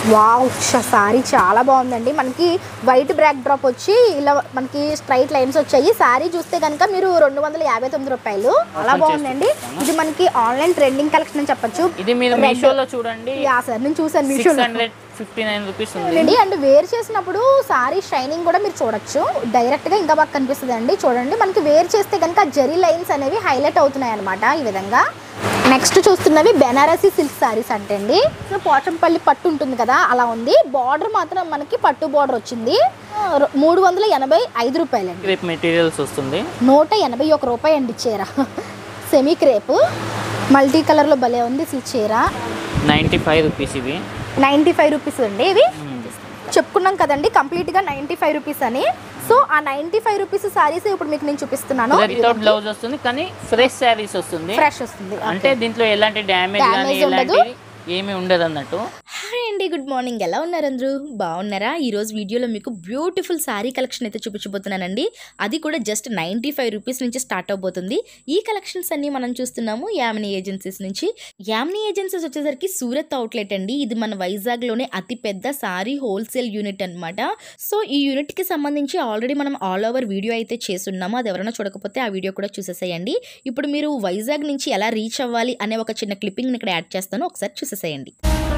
Wow sorry చాలా బాగుందండి మనకి వైట్ బ్రాక్ డ్రాప్ వచ్చి ఇలా మనకి స్ట్రైట్ లైన్స్ వచ్చాయి సారీ చూస్తే కనుక మీరు రెండు వందల యాభై తొమ్మిది రూపాయలు చాలా Open బాగుందండి చేసి ఇది మనకి ఆన్లైన్ ట్రెండింగ్ కలెక్షన్ అని చెప్పొచ్చు ఇది మీరు Red. మీషోలో చూడండి యా సార్ నేను చూసాను సిక్స్ మీషోలో హండ్రెడ్ ఫిఫ్టీ నైన్ రూపీస్ ఉంది అండి అండ్ వేర్ చేసినప్పుడు సారీ షైనింగ్ కూడా మీరు చూడొచ్చు డైరెక్ట్ గా ఇంకా బాగా కనిపిస్తుంది అండి చూడండి మనకి వేర్ చేస్తే కనుక జెరీ లైన్స్ అనేవి హైలైట్ అవుతున్నాయి అనమాట ఈ విధంగా నెక్స్ట్ చూస్తున్నవి బెనారసీ సిల్క్ సారీస్ అంటే అండి సో పోచంపల్లి పట్టు ఉంటుంది కదా అలా ఉంది బార్డర్ మాత్రం మనకి పట్టు బార్డర్ వచ్చింది ఆ, మూడు వందల ఎనభై ఐదు రూపాయలండి క్రేప్ మెటీరియల్స్ వస్తుంది నూట ఎనభై ఒక రూపాయి అండి చీర సెమీ క్రేప్ మల్టీ కలర్లో భలే ఉంది అసలు చీర నైంటీ ఫైవ్ రూపీస్ ఇవి నైంటీ ఫైవ్ రూపీస్ అండి ఇవి చెప్పుకున్నాం కదండి కంప్లీట్గా నైంటీ ఫైవ్ రూపీస్ అని సో ఆ నైంటీ ఫైవ్ రూపీస్ సారీస్ ఇప్పుడు మీకు నేను చూపిస్తున్నాను వితౌట్ బ్లౌజ్ వస్తుంది కానీ ఫ్రెష్ శారీస్ వస్తుంది ఫ్రెష్ వస్తుంది అంటే దీంట్లో ఎలాంటి డ్యామేజ్ కానీ Damage ఉండదు. ఎలాంటి ఏమీ ఉండదు అన్నట్టు హాయ్ అండి గుడ్ మార్నింగ్ ఎలా ఉన్నారు అందరూ బాగున్నారా ఈరోజు వీడియోలో మీకు బ్యూటిఫుల్ శారీ కలెక్షన్ అయితే చూపించబోతున్నానండి అది కూడా జస్ట్ నైంటీ ఫైవ్ రూపీస్ నుంచి స్టార్ట్ అవబోతుంది ఈ కలెక్షన్స్ అన్ని మనం చూస్తున్నాము యామినీ ఏజెన్సీస్ నుంచి యామినీ ఏజెన్సీస్ వచ్చేసరికి సూరత్ అవుట్లెట్ అండి ఇది మన వైజాగ్లోనే అతి పెద్ద సారీ హోల్సేల్ యూనిట్ అన్నమాట సో ఈ యూనిట్కి సంబంధించి ఆల్రెడీ మనం ఆల్ ఓవర్ వీడియో అయితే చేస్తున్నాము అది ఎవరైనా చూడకపోతే ఆ వీడియో కూడా చూసేసేయండి ఇప్పుడు మీరు వైజాగ్ నుంచి ఎలా రీచ్ అవ్వాలి అనే ఒక చిన్న క్లిప్పింగ్ ఇక్కడ యాడ్ చేస్తాను ఒకసారి చూసేసేయండి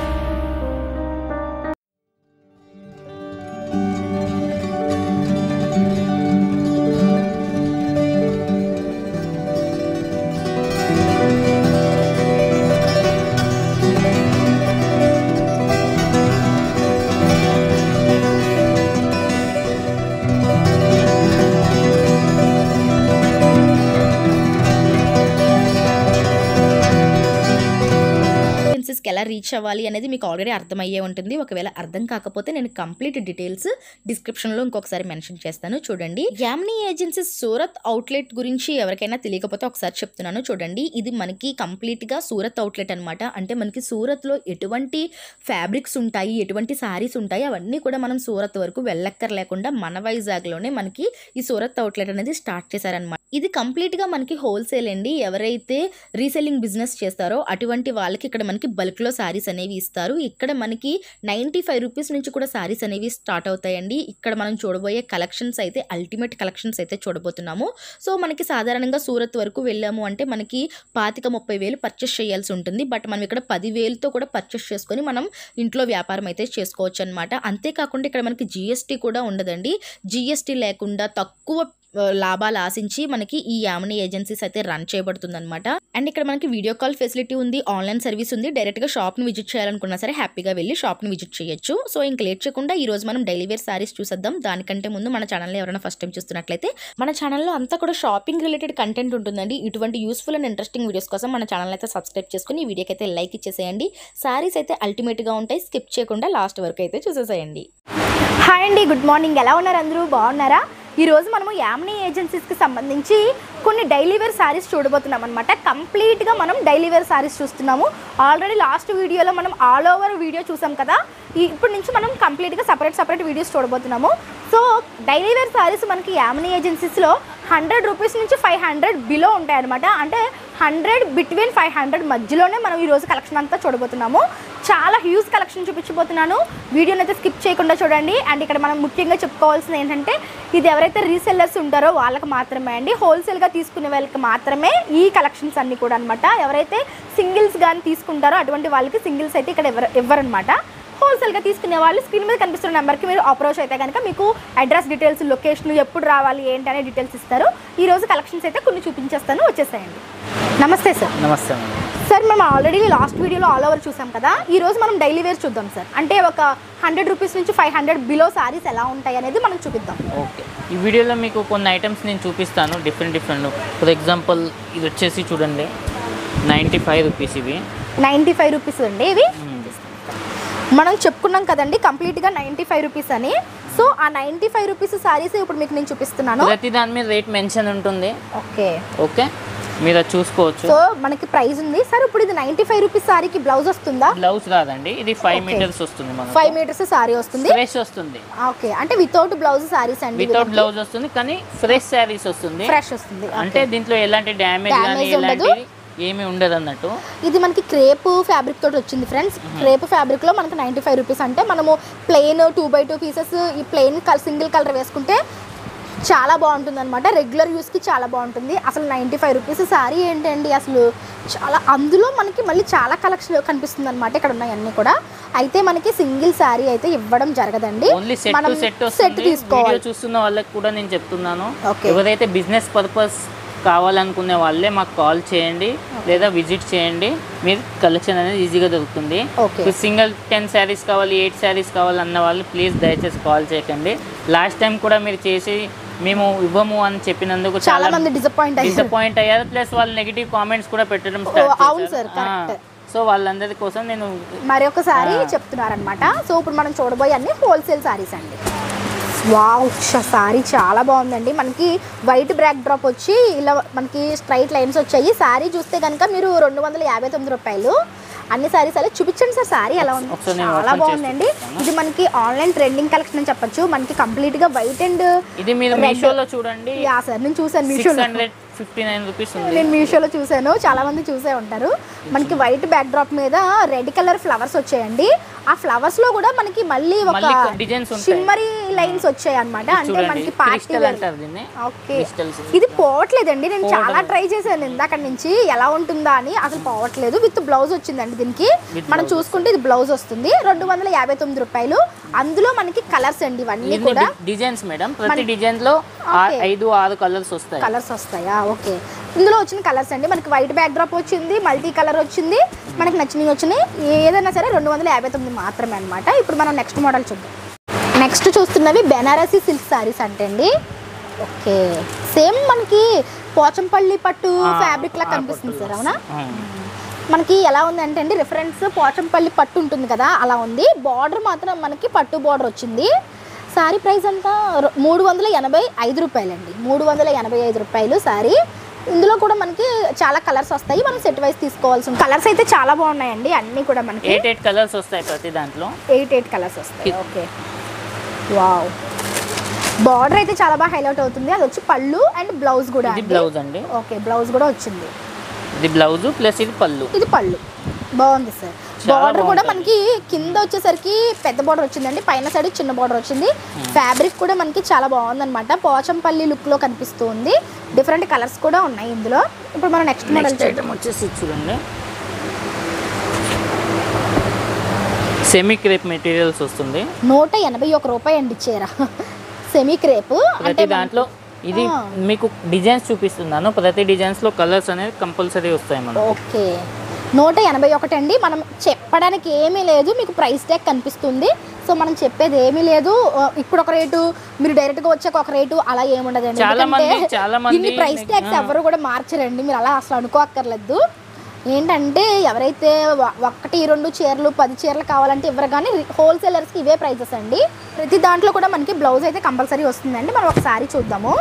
ఏజెన్సీస్కి ఎలా రీచ్ అవ్వాలి అనేది మీకు ఆల్రెడీ అర్థమయ్యే ఉంటుంది ఒకవేళ అర్థం కాకపోతే నేను కంప్లీట్ డీటెయిల్స్ డిస్క్రిప్షన్లో ఇంకొకసారి మెన్షన్ చేస్తాను చూడండి యామ్నీ ఏజెన్సీస్ సూరత్ అవుట్లెట్ గురించి ఎవరికైనా తెలియకపోతే ఒకసారి చెప్తున్నాను చూడండి ఇది మనకి కంప్లీట్గా సూరత్ అవుట్లెట్ అనమాట అంటే మనకి సూరత్లో ఎటువంటి ఫ్యాబ్రిక్స్ ఉంటాయి ఎటువంటి శారీస్ ఉంటాయి అవన్నీ కూడా మనం సూరత్ వరకు వెళ్ళక్కర్ లేకుండా మన వైజాగ్లోనే మనకి ఈ సూరత్ అవుట్లెట్ అనేది స్టార్ట్ చేశారనమాట ఇది కంప్లీట్గా మనకి హోల్సేల్ అండి ఎవరైతే రీసెల్లింగ్ బిజినెస్ చేస్తారో అటువంటి వాళ్ళకి ఇక్కడ మనకి బల్క్లో శారీస్ అనేవి ఇస్తారు ఇక్కడ మనకి నైంటీ ఫైవ్ రూపీస్ నుంచి కూడా శారీస్ అనేవి స్టార్ట్ అవుతాయండి ఇక్కడ మనం చూడబోయే కలెక్షన్స్ అయితే అల్టిమేట్ కలెక్షన్స్ అయితే చూడబోతున్నాము సో మనకి సాధారణంగా సూరత్ వరకు వెళ్ళాము అంటే మనకి పాతిక ముప్పై వేలు పర్చేస్ చేయాల్సి ఉంటుంది బట్ మనం ఇక్కడ పదివేలతో కూడా పర్చేస్ చేసుకొని మనం ఇంట్లో వ్యాపారం అయితే చేసుకోవచ్చు అనమాట అంతేకాకుండా ఇక్కడ మనకి జిఎస్టీ కూడా ఉండదండి జిఎస్టీ లేకుండా తక్కువ ఆ, లాభాలు ఆశించి మనకి ఈ యామినీ ఏజెన్సీస్ అయితే రన్ చేయబడుతుంది అనమాట అండ్ ఇక్కడ మనకి వీడియో కాల్ ఫెసిలిటీ ఉంది ఆన్లైన్ సర్వీస్ ఉంది డైరెక్ట్ గా షాప్ ని విజిట్ చేయాలనుకున్నా సరే హ్యాపీగా వెళ్ళి షాప్ ని విజిట్ చేయొచ్చు సో ఇంకా లేట్ చేయకుండా ఈ రోజు మనం డైలీ వేర్ సారీస్ చూసేద్దాం దానికంటే ముందు మన ఛానల్ ఎవరైనా ఫస్ట్ టైం చూస్తున్నట్లయితే మన ఛానల్లో అంతా కూడా షాపింగ్ రిలేటెడ్ కంటెంట్ ఉంటుందండి ఇటువంటి యూస్ఫుల్ అండ్ ఇంట్రెస్టింగ్ వీడియోస్ కోసం మన ఛానల్ అయితే సబ్స్క్రైబ్ చేసుకుని ఈ వీడియోకి అయితే లైక్ ఇచ్చేసేయండి సారీస్ అయితే అల్టిమేట్ గా ఉంటాయి స్కిప్ చేయకుండా లాస్ట్ వరకు అయితే చూసేసేయండి హాయ్ అండి గుడ్ మార్నింగ్ ఎలా ఉన్నారు అందరూ బాగున్నారా ఈరోజు మనము యామినీ ఏజెన్సీస్కి సంబంధించి కొన్ని డైలీ వేర్ శారీస్ చూడబోతున్నాం అనమాట కంప్లీట్గా మనం డైలీ వేర్ శారీస్ చూస్తున్నాము ఆల్రెడీ లాస్ట్ వీడియోలో మనం ఆల్ ఓవర్ వీడియో చూసాం కదా ఈ ఇప్పటి నుంచి మనం కంప్లీట్గా సపరేట్ సపరేట్ వీడియోస్ చూడబోతున్నాము సో డైలీ వేర్ శారీస్ మనకి యామినీ ఏజెన్సీస్లో హండ్రెడ్ రూపీస్ నుంచి ఫైవ్ హండ్రెడ్ బిలో ఉంటాయి అనమాట అంటే హండ్రెడ్ బిట్వీన్ ఫైవ్ హండ్రెడ్ మధ్యలోనే మనం ఈరోజు కలెక్షన్ అంతా చూడబోతున్నాము చాలా హ్యూజ్ కలెక్షన్ చూపించబోతున్నాను వీడియోని అయితే స్కిప్ చేయకుండా చూడండి అండ్ ఇక్కడ మనం ముఖ్యంగా చెప్పుకోవాల్సింది ఏంటంటే ఇది ఎవరైతే రీసెల్లర్స్ ఉంటారో వాళ్ళకి మాత్రమే అండి హోల్సేల్గా తీసుకునే వాళ్ళకి మాత్రమే ఈ కలెక్షన్స్ అన్నీ కూడా అనమాట ఎవరైతే సింగిల్స్ కానీ తీసుకుంటారో అటువంటి వాళ్ళకి సింగిల్స్ అయితే ఇక్కడ ఎవరు ఇవ్వరనమాట హోల్సేల్గా తీసుకునే వాళ్ళు స్క్రీన్ మీద కనిపిస్తున్న నెంబర్కి మీరు అప్రోచ్ అయితే కనుక మీకు అడ్రస్ డీటెయిల్స్ లొకేషన్ ఎప్పుడు రావాలి ఏంటి అనే డీటెయిల్స్ ఇస్తారు ఈ రోజు కలెక్షన్స్ అయితే కొన్ని చూపించేస్తాను వచ్చేసాయండి నమస్తే సార్ నమస్తే మేడం సార్ మనం ఆల్రెడీ లాస్ట్ వీడియోలో ఆల్ ఓవర్ చూసాం కదా ఈ రోజు మనం డైలీ వేర్ చూద్దాం సార్ అంటే ఒక హండ్రెడ్ రూపీస్ నుంచి ఫైవ్ హండ్రెడ్ బిలో సారీస్ ఎలా ఉంటాయి అనేది మనం చూపిద్దాం ఓకే ఈ వీడియోలో మీకు కొన్ని ఐటమ్స్ నేను చూపిస్తాను డిఫరెంట్ డిఫరెంట్ ఫర్ ఎగ్జాంపుల్ ఇది వచ్చేసి చూడండి నైంటీ ఫైవ్ రూపీస్ ఇవి నైంటీ ఫైవ్ రూపీస్ అండి ఇవి మనం చెప్పుకున్నాం కదండి కంప్లీట్గా నైంటీ ఫైవ్ రూపీస్ అని సో ఆ నైంటీ ఫైవ్ రూపీస్ సారీస్ ఇప్పుడు మీకు నేను చూపిస్తున్నాను ప్రతి దాని మీద రేట్ మెన్షన్ ఉంటుంది ఓకే ఓకే మీరు అది చూసుకోవచ్చు సో మనకి ప్రైస్ ఉంది సార్ ఇప్పుడు ఇది నైంటీ ఫైవ్ రూపీస్ సారీకి బ్లౌజ్ వస్తుందా బ్లౌజ్ కాదండి ఇది ఫైవ్ Okay. మీటర్స్ వస్తుంది మనకు ఫైవ్ మీటర్స్ సారీ వస్తుంది ఫ్రెష్ వస్తుంది ఓకే అంటే వితౌట్ బ్లౌజ్ సారీస్ అండి వితౌట్ బ్లౌజ్ వస్తుంది కానీ ఫ్రెష్ శారీస్ వస్తుంది ఫ్రెష్ వస్తుంది అంటే దీంట్లో ఎలాంటి డ్యామేజ్ కానీ Damage ఉండదు. ఎలాంటివి ఏమీ ఉండదు అన్నట్టు ఇది మనకి క్రేప్ ఫ్యాబ్రిక్ తోటి వచ్చింది ఫ్రెండ్స్ క్రేప్ ఫ్యాబ్రిక్ లో మనకి నైంటీ ఫైవ్ రూపీస్ అంటే మనము plain two by two pieces ఈ ప్లెయిన్ సింగిల్ కలర్ వేసుకుంటే చాలా బాగుంటుంది అనమాట రెగ్యులర్ యూస్కి చాలా బాగుంటుంది అసలు నైంటీ ఫైవ్ రూపీస్ శారీ ఏంటండి అసలు చాలా అందులో మనకి మళ్ళీ చాలా కలెక్షన్ కనిపిస్తుంది అనమాట ఇక్కడ ఉన్నాయన్నీ కూడా అయితే మనకి సింగిల్ శారీ అయితే ఇవ్వడం జరగదండి ఓన్లీ సెట్ మనం టు సెట్ సెట్ వస్తుంది వీడియో తీసుకోవాలి చూస్తున్న వాళ్ళకి కూడా నేను చెప్తున్నాను Okay. ఎవరైతే బిజినెస్ పర్పస్ కావాలనుకునే వాళ్ళే మాకు కాల్ చేయండి లేదా విజిట్ చేయండి మీరు కలెక్షన్ అనేది ఈజీగా దొరుకుతుంది Okay. సింగిల్ టెన్ శారీస్ కావాలి ఎయిట్ శారీస్ కావాలి అన్న వాళ్ళు ప్లీజ్ దయచేసి కాల్ చేయకండి లాస్ట్ టైం కూడా మీరు చేసి మేము ఇవ్వము అని చెప్పినందుకు చాలా చాలా మంది డిసప్పాయింట్ అయ్యారు డిసప్పాయింట్ అయ్యారు ప్లస్ వాళ్ళు నెగిటివ్ కామెంట్స్ కూడా పెట్టడం ఓ, స్టార్ట్ అవును sir, correct. సో వాళ్ళందరి కోసం నేను మరి ఒకసారి ఆ. చెప్తున్నారనమాట సో ఇప్పుడు మనం చూడబోయే అన్ని హోల్సేల్ సారీస్ అండి వావ్ సారీ చాలా బాగుందండి మనకి వైట్ బ్రాక్ డ్రాప్ వచ్చి ఇలా మనకి స్ట్రైట్ లైన్స్ వచ్చాయి సారీ చూస్తే కనుక మీరు రెండు వందల యాభై తొమ్మిది రూపాయలు అన్ని సారీస్ అలా చూపించండి సార్ సారీ ఎలా ఉంది ఒకసారి నేను చాలా open చేసి బాగుందండి చూపిస్తాను. ఇది మనకి ఆన్లైన్ ట్రెండింగ్ కలెక్షన్ అని చెప్పొచ్చు మనకి కంప్లీట్ గా వైట్ అండ్ ఇది మీరు Red. మీషోలో చూడండి యా సార్ నేను చూసాను సిక్స్ మీషోలో హండ్రెడ్ ఫిఫ్టీ నైన్ రూపీస్ ఉంది నేను మీషోలో చూసాను చాలా మంది చూసే ఉంటారు మనకి వైట్ బ్యాక్ డ్రాప్ మీద రెడ్ కలర్ ఫ్లవర్స్ వచ్చాయండి ఆ ఫ్లవర్స్ లో కూడా మనకి మళ్ళీ ఒక మళ్ళీ డిజైన్స్ ఉంటాయి షిమ్మరీ లైన్స్ వచ్చాయి అనమాట అంటే చూడండి మనకి పార్టీ క్రిస్టల్ అంటారు దీన్ని ఓకే క్రిస్టల్స్ ఇది పోవట్లేదండి నేను పోవడం చాలా ట్రై చేశాను ఇందాక నుంచి ఎలా ఉంటుందా అని అసలు పోవట్లేదు విత్ బ్లౌజ్ వచ్చిందండి దీనికి With మనం blouse చూసుకుంటే ఇది బ్లౌజ్ వస్తుంది రెండు వందల యాభై తొమ్మిది రూపాయలు అందులో మనకి కలర్స్ అండి ఇవన్నీ కూడా డిజైన్స్ మేడం ప్రతి డిజైన్ లో ఆ- Okay. ఐదు ఆరు కలర్స్ వస్తాయి కలర్స్ వస్తాయా ఓకే ఇందులో వచ్చిన కలర్స్ అండి మనకి వైట్ బ్యాక్ డ్రాప్ వచ్చింది మల్టీ కలర్ వచ్చింది మనకి నచ్చినవి వచ్చినాయి ఏదైనా సరే రెండు వందల యాభై తొమ్మిది మాత్రమే అనమాట ఇప్పుడు మనం నెక్స్ట్ మోడల్ చూద్దాం నెక్స్ట్ చూస్తున్నవి బెనారసీ సిల్క్ సారీస్ అంటే అండి ఓకే సేమ్ మనకి పోచంపల్లి పట్టు ఆ, ఫ్యాబ్రిక్ లా ఆ కనిపిస్తుంది పట్టు సార్ అవునా ఆ. మనకి ఎలా ఉంది అంటే అండి రిఫరెన్స్ పోచంపల్లి పట్టు ఉంటుంది కదా అలా ఉంది బార్డర్ మాత్రం మనకి పట్టు బార్డర్ వచ్చింది సారీ ప్రైస్ అంతా రొ- మూడు వందల ఎనభై ఐదు రూపాయలండి మూడు వందల ఎనభై ఐదు రూపాయలు సారీ ఇందులో కూడా మనకి చాలా కలర్స్ వస్తాయి మనం సెట్ వైస్ తీసుకోవాల్సి ఉంటుంది కలర్స్ అయితే చాలా బాగున్నాయండి అన్నీ కూడా మనకి ఎయిట్ ఎయిట్ కలర్స్ వస్తాయి ప్రతి దాంట్లో ఎయిట్ ఎయిట్ కలర్స్ వస్తాయి ఓకే వావ్ బార్డర్ అయితే చాలా బాగా హైలైట్ అవుతుంది అది వచ్చి పళ్ళు అండ్ బ్లౌజ్ కూడా ఇది అండి. బ్లౌజ్ అండి ఓకే బ్లౌజ్ కూడా వచ్చింది ఇది బ్లౌజ్ ప్లస్ ఇది పళ్ళు ఇది పళ్ళు బాగుంది సార్ చాలా బార్డర్ కూడా బాగుంటుంది. మనకి కింద వచ్చేసరికి పెద్ద బార్డర్ వచ్చిందండి పైన సైడ్ చిన్న బార్డర్ వచ్చింది ఫ్యాబ్రిక్ కూడా మనకి చాలా బాగుందన్నమాట పోచంపల్లి లుక్ లో కనిపిస్తుంది డిఫరెంట్ కలర్స్ కూడా ఉన్నాయి ఇందులో ఇప్పుడు మనం నెక్స్ట్ మోడల్ నెక్స్ట్ ఐటమ్ వచ్చేసి ఇది చూడండి సెమీ క్రేప్ మెటీరియల్స్ వస్తుంది నూట ఎనభై ఒక రూపాయి అండి చీర సెమీ క్రేప్ అంటే ప్రతి దాంట్లో ఇది ఆ. మీకు డిజైన్స్ చూపిస్తున్నాను ప్రతి డిజైన్స్ లో కలర్స్ అనేది కంపల్సరీ వస్తాయి మనం ఓకే నూట ఎనభై ఒకటి అండి మనం చెప్పడానికి ఏమీ లేదు మీకు ప్రైస్ ట్యాగ్ కనిపిస్తుంది సో మనం చెప్పేది ఏమీ లేదు ఆ, ఇప్పుడు ఒక రేటు మీరు డైరెక్ట్ గా వచ్చాక ఒక రేటు అలా ఏముండదండి చాలా ఎందుకంటే మంది- చాలా మంది ఇన్ని ప్రైస్ ట్యాగ్స్ ఆ. ఎవరు కూడా మార్చరండి మీరు అలా అసలు అనుకోక్కర్లేదు ఏంటంటే ఎవరైతే వ- ఒకటి రెండు చీరలు పది చీరలు కావాలంటే ఇవ్వరు కానీ హోల్సేలర్స్కి ఇవే ప్రైజెస్ అండి ప్రతి దాంట్లో కూడా మనకి బ్లౌజ్ అయితే కంపల్సరీ వస్తుందండి మనం ఒకసారి చూద్దాము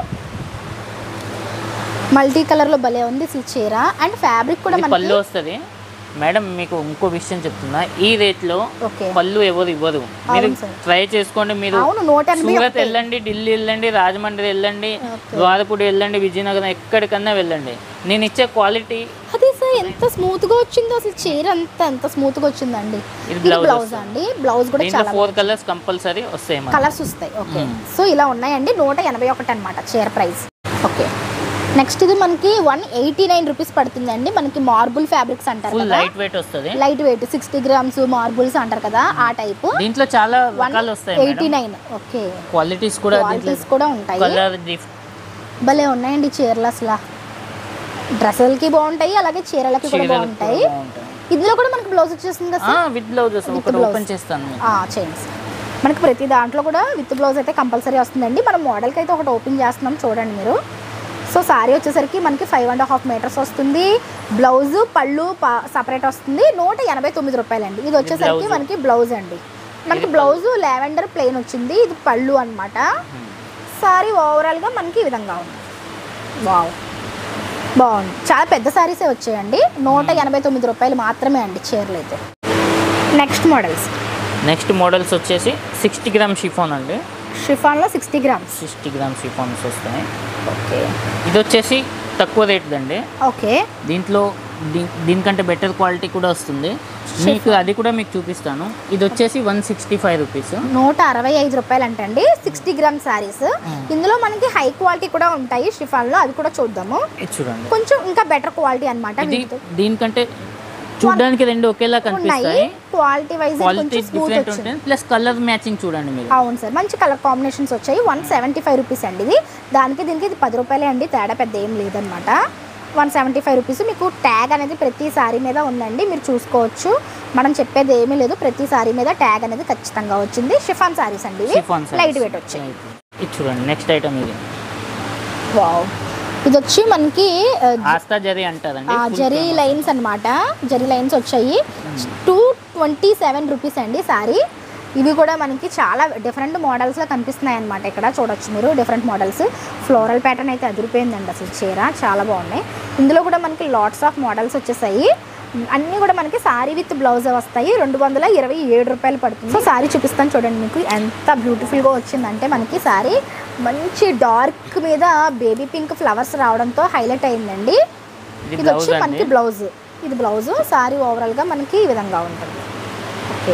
మల్టీ కలర్లో భలే ఉంది ఈ చీర అండ్ ఫ్యాబ్రిక్ కూడా ఇది మనకి పళ్ళు వస్తుంది మేడం మీకు ఇంకో విషయం చెప్తున్నా ఈ రేట్ లో ఓకే పళ్ళు ఎవరు ఇవ్వరు మీరు అవును సార్. ట్రై చేసుకోండి మీరు అవును నూట ఎనభై సూరత్ ఒకటే. వెళ్ళండి ఢిల్లీ వెళ్ళండి రాజమండ్రి వెళ్ళండి ఓకే. ద్వారపూడి వెళ్ళండి విజయనగరం ఎక్కడికన్నా వెళ్ళండి నేను ఇచ్చే క్వాలిటీ అదే సార్ ఎంత స్మూత్ గా వచ్చిందో అసలు చీర అంత ఎంత స్మూత్ గా వచ్చిందండి ఇది ఇది బ్లౌజ్ బ్లౌజ్ వస్తుంది. అండి బ్లౌజ్ కూడా దీంట్లో చాలా ఫోర్ కలర్స్ కంపల్సరీ వస్తాయి మనకి. కలర్స్ వస్తాయి ఓకే సో ఇలా ఉన్నాయండి నూట ఎనభై ఒకటి అనమాట చీర ప్రైస్ ఓకే నెక్స్ట్ ఇది మనకి వన్ ఎయిటీ నైన్ రూపీస్ పడుతుందండి మనకి మార్బుల్ ఫ్యాబ్రిక్స్ అంటారు ఫుల్ కదా లైట్ వెయిట్ వస్తుంది light weight sixty grams marbles అంటారు కదా ఆ టైప్ దీంట్లో చాలా వన్ రకాలు వస్తాయి ఎయిటీ నైన్ ఓకే క్వాలిటీస్ కూడా క్వాలిటీస్ కూడా ఉంటాయి కలర్ డిఫ్ భలే ఉన్నాయండి చీరలు అసలు డ్రెస్సులకి బాగుంటాయి అలాగే చీరలకి కూడా బాగుంటాయి ఇందులో కూడా మనకి బ్లౌజ్ వచ్చేస్తుంది కదా సార్ విత్ బ్లౌజ్ With ఒకటి blouse. ఓపెన్ చేస్తాను మీకు. ఆ, చేయండి సార్ మనకి ప్రతి దాంట్లో కూడా విత్ బ్లౌజ్ అయితే కంపల్సరీ వస్తుందండి మనం మోడల్కి అయితే ఒకటి ఓపెన్ చేస్తున్నాం చూడండి మీరు సో సారీ వచ్చేసరికి మనకి ఫైవ్ అండ్ హాఫ్ మీటర్స్ వస్తుంది బ్లౌజ్ పళ్ళు సపరేట్ వస్తుంది నూట ఎనభై తొమ్మిది రూపాయలండి ఇది వచ్చేసరికి blouse. మనకి బ్లౌజ్ అండి మనకి బ్లౌజ్ లావెండర్ ప్లెయిన్ వచ్చింది ఇది పళ్ళు అనమాట సారీ ఓవరాల్గా మనకి ఈ విధంగా ఉంది వావ్ బాగుంది చాలా పెద్ద సారీసే వచ్చాయండి నూట ఎనభై తొమ్మిది రూపాయలు మాత్రమే అండి చీరలు అయితే నెక్స్ట్ మోడల్స్ నెక్స్ట్ మోడల్స్ వచ్చేసి సిక్స్టీ గ్రామ్ షిఫాన్ అండి షిఫాన్లో sixty grams sixty gram chiffons వస్తాయి ఓకే ఇది వచ్చేసి తక్కువ రేట్ అండి ఓకే దీంట్లో దీ- దీనికంటే బెటర్ క్వాలిటీ కూడా వస్తుంది మీకు అది కూడా మీకు చూపిస్తాను ఇది వచ్చేసి వన్ సిక్స్టీ ఫైవ్ రూపీస్ నూట అరవై ఐదు రూపాయలు అంటండి సిక్స్టీ గ్రామ్ శారీస్ ఇందులో మనకి హై క్వాలిటీ కూడా ఉంటాయి షిఫాన్లో అది కూడా చూద్దాము ఇది చూడండి కొంచెం ఇంకా బెటర్ క్వాలిటీ అనమాట ఇది దీనికంటే చూడడానికి రెండు ఒకేలా ఉన్నాయి కనిపిస్తాయి క్వాలిటీ వైజ్ క్వాలిటీ కొంచెం స్మూత్ డిఫరెంట్ వచ్చింది ఉంటుంది ప్లస్ కలర్ మ్యాచింగ్ చూడండి మీరు అవును సార్ మంచి కలర్ కాంబినేషన్స్ వచ్చాయి వన్ సెవెంటీ ఫైవ్ రూపీస్ అండి ఇది దానికి దీనికి ఇది పది రూపాయలే అండి తేడా పెద్ద ఏం లేదనమాట వన్ సెవెంటీ ఫైవ్ రూపీస్ మీకు ట్యాగ్ అనేది ప్రతి సారీ మీద ఉందండి మీరు చూసుకోవచ్చు మనం చెప్పేది ఏమీ లేదు ప్రతి సారీ మీద ట్యాగ్ అనేది ఖచ్చితంగా వచ్చింది షిఫాన్ సారీస్ అండి ఇవి Chiffon sarees. లైట్ వెయిట్ వచ్చాయి ఇది చూడండి నెక్స్ట్ ఐటమ్ ఇది వావ్ ఇది వచ్చి మనకి ఆ, ఆస్తా జరీ అంటారండి ఆ, Full జరీ famous. లైన్స్ అన్నమాట జరీ లైన్స్ వచ్చాయి టూ ట్వంటీ సెవెన్ రూపీస్ అండి సారీ ఇవి కూడా మనకి చాలా డిఫరెంట్ మోడల్స్లో కనిపిస్తున్నాయి అనమాట ఇక్కడ చూడొచ్చు మీరు డిఫరెంట్ మోడల్స్ ఫ్లోరల్ ప్యాటర్న్ అయితే అదిరిపోయిందండి అసలు చీర చాలా బాగున్నాయి ఇందులో కూడా మనకి లాట్స్ ఆఫ్ మోడల్స్ వచ్చేసాయి అన్నీ కూడా మనకి సారీ విత్ బ్లౌజ్ వస్తాయి రెండు వందల ఇరవై ఏడు రూపాయలు పడుతుంది సో సారీ చూపిస్తాను చూడండి మీకు ఎంత బ్యూటిఫుల్గా వచ్చిందంటే మనకి సారీ మంచి డార్క్ మీద బేబీ పింక్ ఫ్లవర్స్ రావడంతో హైలైట్ అయిందండి ఇది ఇది బ్లౌజ్ వచ్చి అండి మనకి బ్లౌజ్ ఇది బ్లౌజ్ సారీ ఓవరాల్గా మనకి ఈ విధంగా ఉంటుంది ఓకే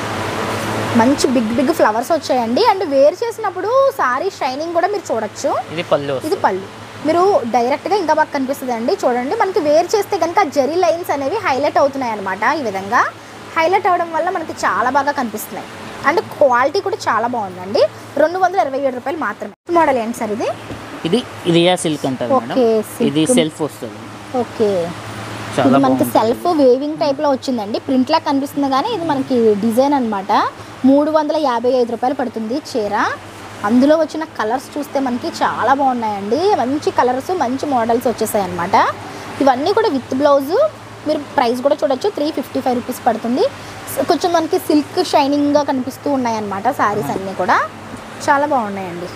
మంచి బిగ్ బిగ్ ఫ్లవర్స్ వచ్చాయండి అండ్ వేర్ చేసినప్పుడు సారీ షైనింగ్ కూడా మీరు చూడొచ్చు ఇది పళ్ళు ఇది వస్తుంది. పళ్ళు మీరు డైరెక్ట్గా ఇంకా బాగా కనిపిస్తుంది అండి చూడండి మనకి వేర్ చేస్తే కనుక జెరీ లైన్స్ అనేవి హైలైట్ అవుతున్నాయి అనమాట ఈ విధంగా హైలైట్ అవడం వల్ల మనకి చాలా బాగా కనిపిస్తున్నాయి అండ్ క్వాలిటీ కూడా చాలా బాగుందండి రెండు వందల ఇరవై ఏడు రూపాయలు మాత్రమే మోడల్ ఏంటి సార్ ఇది ఇది రియా సిల్క్ అంటారు మేడం ఓకే ఇది silk. సెల్ఫ్ వస్తుంది ఓకే చాలా ఇది మనకి బాగుంటుంది. సెల్ఫ్ వేవింగ్ టైప్లో వచ్చిందండి ప్రింట్ లా కనిపిస్తుంది కానీ ఇది మనకి డిజైన్ అనమాట మూడు వందల యాభై ఐదు రూపాయలు పడుతుంది చీర అందులో వచ్చిన కలర్స్ చూస్తే మనకి చాలా బాగున్నాయండి మంచి కలర్స్ మంచి మోడల్స్ వచ్చేసాయి అనమాట ఇవన్నీ కూడా విత్ బ్లౌజు మీరు ప్రైస్ కూడా చూడొచ్చు త్రీ ఫిఫ్టీ ఫైవ్ రూపీస్ పడుతుంది స- కొంచెం మనకి సిల్క్ షైనింగ్గా కనిపిస్తూ ఉన్నాయన్నమాట శారీస్ అన్నీ కూడా చాలా బాగున్నాయండి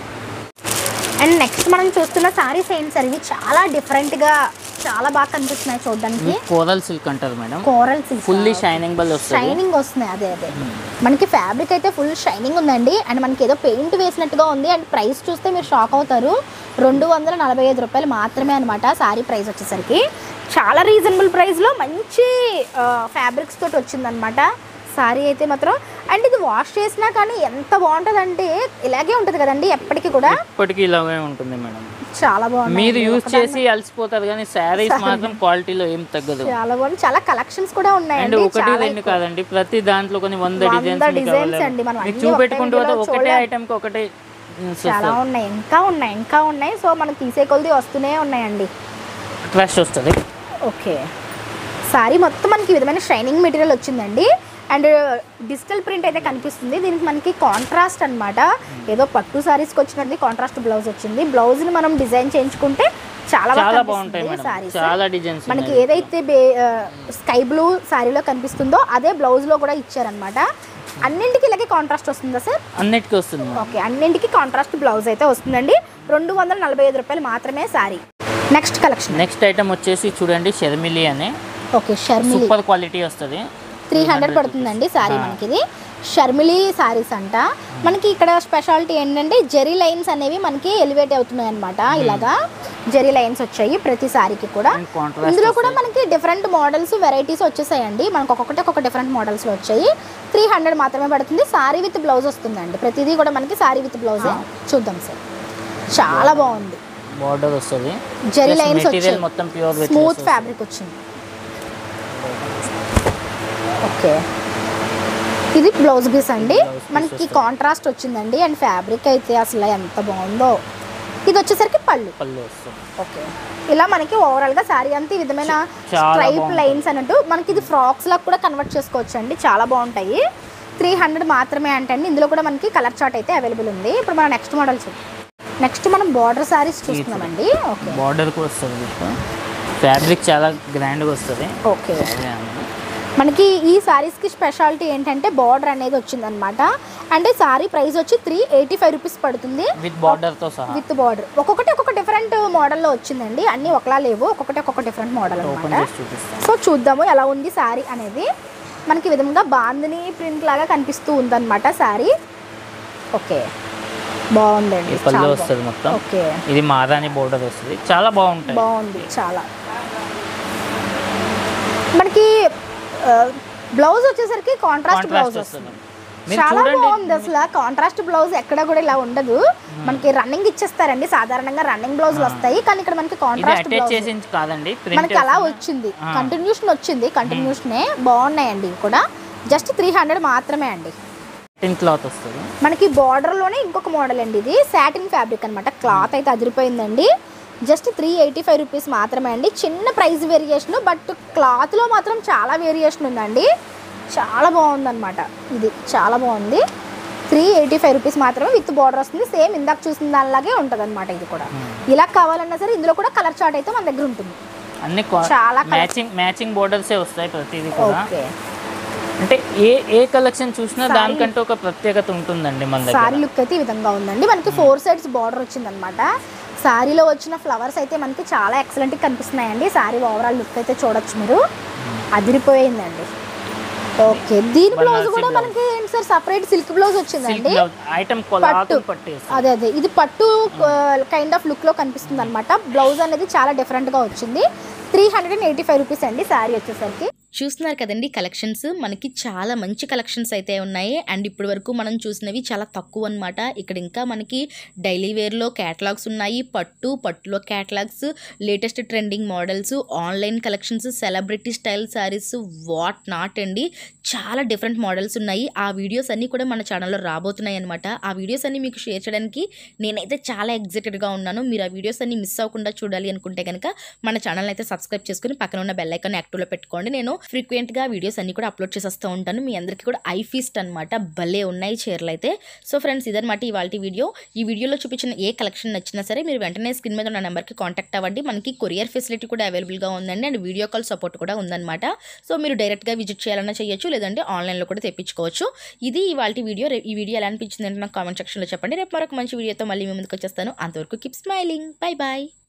అండ్ నెక్స్ట్ మనం చూస్తున్న సారీస్ ఏంటి సార్ ఇవి చాలా డిఫరెంట్గా చాలా బాగా కనిపిస్తున్నాయి చూడడానికి కోరల్ సిల్క్ అంటారు madam coral silk fully shining బల్ వస్తుంది షైనింగ్ వస్తున్నాయి అదే అదే మనకి ఫ్యాబ్రిక్ అయితే ఫుల్ షైనింగ్ ఉందండి అండ్ మనకి ఏదో పెయింట్ వేసినట్టుగా ఉంది అండ్ ప్రైస్ చూస్తే మీరు షాక్ అవుతారు రెండు వందల నలభై ఐదు రూపాయలు మాత్రమే అనమాట సారీ ప్రైస్ వచ్చేసరికి చాలా రీజనబుల్ ప్రైస్లో మంచి ఫ్యాబ్రిక్స్ తోటి వచ్చిందనమాట సారీ అయితే మాత్రం అండ్ ఇది వాష్ చేసినా కానీ ఎంత బాగుంటుందంటే ఇలాగే ఉంటుంది కదండి ఎప్పటికీ కూడా ఇప్పటికీ ఇలాగే ఉంటుంది మేడం చాలా బాగుంది మీరు యూజ్ చేసి అలసిపోతారు కానీ శారీస్ మాత్రం క్వాలిటీలో ఏం తగ్గదు చాలా బాగుంది చాలా కలెక్షన్స్ కూడా అండ్ ఉన్నాయండి ఒకటి చాలా రెండు కాదండి ప్రతి దాంట్లో కొన్ని వంద వంద డిజైన్స్ designs అండి, మనం మీకు అన్ని చూపెట్టుకుంటూ ఒకటే పోతే వీడియోలో ఒకటే చూడలేం. ఐటమ్ కి ఒకటే చాలా ఉన్నాయి ఇంకా ఉన్నాయి ఇంకా ఉన్నాయి సో మనకి తీసే కొలది వస్తూనే ఉన్నాయండి ట్రస్ట్ వస్తుంది ఓకే సారీ మొత్తం మనకి ఈ విధమైన షైనింగ్ మెటీరియల్ వచ్చిందండి అండ్ డిజిటల్ ప్రింట్ అయితే కనిపిస్తుంది దీనికి మనకి కాంట్రాస్ట్ అన్నమాట ఏదో పట్టు సారీస్కి వచ్చినట్టు కాంట్రాస్ట్ బ్లౌజ్ వచ్చింది బ్లౌజ్ని మనం డిజైన్ చేయించుకుంటే చాలా చాలా బాగుంటాయి మేడం సారీస్ చాలా డిజైన్స్ మనకి ఏదైతే బే స్కై బ్లూ శారీలో కనిపిస్తుందో అదే బ్లౌజ్లో కూడా ఇచ్చారనమాట అన్నింటికి ఇలాగే కాంట్రాస్ట్ వస్తుందా సార్ అన్నిటికీ వస్తుంది మేడం. ఓకే అన్నింటికి కాంట్రాస్ట్ బ్లౌజ్ అయితే వస్తుందండి రెండు వందల నలభై ఐదు రూపాయలు మాత్రమే sari next collection next item వచ్చేసి చూడండి షర్మిలి అని ఓకే షర్మిలి సూపర్ క్వాలిటీ వస్తుంది త్రీ హండ్రెడ్ పడుతుందండి సారీ మనకి ఇది షర్మిలి సారీస్ అంట మనకి ఇక్కడ స్పెషాలిటీ ఏంటంటే జెరీ లైన్స్ అనేవి మనకి ఎలివేట్ అవుతున్నాయి అనమాట ఇలాగా జెరీ లైన్స్ వచ్చాయి ప్రతి సారీకి కూడా And contrast ఇందులో కూడా మనకి డిఫరెంట్ మోడల్స్ వెరైటీస్ వచ్చేసాయండి మనకు ఒక్కొక్కటి ఒక్కొక్క డిఫరెంట్ మోడల్స్లో వచ్చాయి త్రీ హండ్రెడ్ మాత్రమే పడుతుంది సారీ విత్ బ్లౌజ్ వస్తుందండి ప్రతిదీ కూడా మనకి సారీ విత్ బ్లౌజే చూద్దాం సార్ చాలా బాగుంది బార్డర్ వస్తుంది జెరీ లైన్స్ మెటీరియల్ వచ్చాయి మొత్తం ప్యూర్ స్మూత్ ఫ్యాబ్రిక్ వచ్చింది ఓకే ఇది బ్లౌజ్ పీస్ అండి Blouse piece మనకి వస్తుంది. కాంట్రాస్ట్ వచ్చిందండి అండ్ ఫ్యాబ్రిక్ అయితే అసలు ఎంత బాగుందో ఇది వచ్చేసరికి పళ్ళు పళ్ళు వస్తుంది ఓకే ఇలా మనకి ఓవరాల్ గా శారీ అంతా ఈ విధమైన చాలా స్ట్రైప్ బాగుంటుంది. లైన్స్ అన్నట్టు మనకి ఇది ఫ్రాక్స్ లాగా కూడా కన్వర్ట్ చేసుకోవచ్చు అండి చాలా బాగుంటాయి త్రీ హండ్రెడ్ మాత్రమే అంటే అండి ఇందులో కూడా మనకి కలర్ చార్ట్ అయితే అవైలబుల్ ఉంది ఇప్పుడు మనం నెక్స్ట్ మోడల్ చూద్దాం నెక్స్ట్ మనం బార్డర్ శారీస్ చూస్తున్నామండి ఓకే బార్డర్ కూడా వస్తుంది ఫ్యాబ్రిక్ చాలా గ్రాండ్గా వస్తుంది ఓకే మనకి ఈ శారీస్కి స్పెషాలిటీ ఏంటంటే బార్డర్ అనేది వచ్చిందనమాట అంటే సారీ ప్రైస్ వచ్చి త్రీ ఎయిటీ ఫైవ్ రూపీస్ పడుతుంది విత్ బార్డర్తో సహా విత్ బార్డర్ ఒక్కొక్కటి ఒక్కొక్క డిఫరెంట్ మోడల్లో వచ్చిందండి అన్నీ ఒకలా లేవు ఒక్కొక్కటి ఒక్కొక్క డిఫరెంట్ మోడల్ ఓపెన్ అనమాట చేసి చూపిస్తాను సో చూద్దాము ఎలా ఉంది శారీ అనేది మనకి ఈ విధంగా బాందిని ప్రింట్ లాగా కనిపిస్తూ ఉందన్నమాట శారీ ఓకే బాగుందండి ఈ పళ్ళు చాలా వస్తుంది బాగుంది. మొత్తం ఓకే ఇది మాదాని బోర్డర్ వస్తుంది చాలా బాగుంటాయి బాగుంది చాలా మనకి బ్లౌజ్ వచ్చేసరికి కాంట్రాస్ట్ బ్లౌజ్ కాంట్రాస్ట్ వస్తుంది వస్తుంది మీరు చాలా చూడండి బాగుంది అసలు కాంట్రాస్ట్ బ్లౌజ్ ఎక్కడ కూడా ఇలా ఉండదు మనకి రన్నింగ్ ఇచ్చేస్తారండి సాధారణంగా రన్నింగ్ బ్లౌజులు వస్తాయి కానీ ఇక్కడ మనకి ఇది కాంట్రాస్ట్ అటాచ్ బ్లౌజ్ చేసి కాదండి ప్రింట్ మనకి అలా వచ్చింది ఆ. కంటిన్యూషన్ వచ్చింది కంటిన్యూషనే బాగున్నాయండి ఇవి కూడా జస్ట్ త్రీ హండ్రెడ్ మాత్రమే అండి సాటిన్ క్లాత్ వస్తుంది మనకి బార్డర్లోనే ఇంకొక మోడల్ అండి ఇది సాటిన్ ఫ్యాబ్రిక్ అనమాట క్లాత్ అయితే అదిరిపోయిందండి just three eighty five rupees మాత్రమే అండి చిన్న ప్రైస్ వేరియేషన్ బట్ క్లాత్లో మాత్రం చాలా వేరియేషన్ ఉందండి చాలా బాగుందన్నమాట ఇది చాలా బాగుంది త్రీ ఎయిటీ ఫైవ్ రూపీస్ మాత్రమే విత్ బార్డర్ వస్తుంది సేమ్ ఇందాక చూసిన దానిలాగే ఉంటుంది అనమాట ఇది కూడా ఇలా కావాలన్నా సరే ఇందులో కూడా కలర్ చార్ట్ అయితే మన దగ్గర ఉంటుంది అన్ని చాలా colours. మ్యాచింగ్ మ్యాచింగ్ బోర్డర్సే వస్తాయి ప్రతిదీ కూడా ఓకే అంటే ఏ ఏ కలెక్షన్ చూసినా దానికంటే ఒక ప్రత్యేకత ఉంటుందండి మన దగ్గర సారీ లుక్ అయితే ఈ విధంగా ఉందండి మనకి ఫోర్ సైడ్స్ బార్డర్ వచ్చిందనమాట సారీలో వచ్చిన ఫ్లవర్స్ అయితే మనకి చాలా ఎక్సలెంట్గా కనిపిస్తున్నాయండి సారీ ఓవరాల్ లుక్ అయితే చూడొచ్చు మీరు అదిరిపోయిందండి ఓకే దీని బ్లౌజ్ బనారసి కూడా blouse. మనకి ఏంటి సార్ సపరేట్ సిల్క్ బ్లౌజ్ వచ్చిందండి ఐటమ్ పట్టు. కొలాటం పట్టేసి అదే అదే ఇది పట్టు కైండ్ ఆఫ్ లుక్లో కనిపిస్తుంది అనమాట బ్లౌజ్ అనేది చాలా డిఫరెంట్గా వచ్చింది three hundred and eighty five rupees అండి సారీ వచ్చేసరికి చూస్తున్నారు కదండి కలెక్షన్స్ మనకి చాలా మంచి కలెక్షన్స్ అయితే ఉన్నాయి అండ్ ఇప్పటి వరకు మనం చూసినవి చాలా తక్కువ అనమాట ఇక్కడ ఇంకా మనకి డైలీ వేర్లో క్యాటలాగ్స్ ఉన్నాయి పట్టు పట్టులో catalogues latest trending models online collections celebrity style saris what not అండి చాలా డిఫరెంట్ మోడల్స్ ఉన్నాయి ఆ వీడియోస్ అన్నీ కూడా మన ఛానల్లో రాబోతున్నాయి అనమాట ఆ వీడియోస్ అన్ని మీకు షేర్ చేయడానికి నేనైతే చాలా ఎగ్జైటెడ్గా ఉన్నాను మీరు ఆ వీడియోస్ అన్ని మిస్ అవ్వకుండా చూడాలి అనుకుంటే కనుక మన ఛానల్ అయితే సబ్స్క్రైబ్ చేసుకుని పక్కన ఉన్న బెల్ ఐకాన్ యాక్టివ్లో పెట్టుకోండి నేను ఫ్రీక్వెంట్గా వీడియోస్ అన్ని కూడా అప్లోడ్ చేసేస్తూ ఉంటాను మీ అందరికీ కూడా ఐ ఫీస్ట్ అనమాట భలే ఉన్నాయి చీరలు అయితే సో ఫ్రెండ్స్ ఇదనమాట ఇవాళ వీడియో ఈ వీడియోలో చూపించిన ఏ కలెక్షన్ నచ్చినా సరే మీరు వెంటనే స్క్రీన్ మీద ఉన్న నెంబర్కి కాంటాక్ట్ అవ్వండి మనకి కొరియర్ ఫెసిలిటీ కూడా అవైలబుల్గా ఉందండి అండ్ వీడియో కాల్ సపోర్ట్ కూడా ఉందన్నమాట సో మీరు డైరెక్ట్గా విజిట్ చేయాలన్నా చేయొచ్చు లేదంటే ఆన్లైన్లో కూడా తెప్పించుకోవచ్చు ఇది ఇవాళ వీడియో రే- ఈ వీడియో ఎలా అనిపించింది అంటే నాకు కామెంట్ సెక్షన్లో చెప్పండి రేపు మరొక మంచి వీడియోతో మళ్ళీ మీ ముందుకు వచ్చేస్తాను అంతవరకు కీప్ స్మైలింగ్ బై బాయ్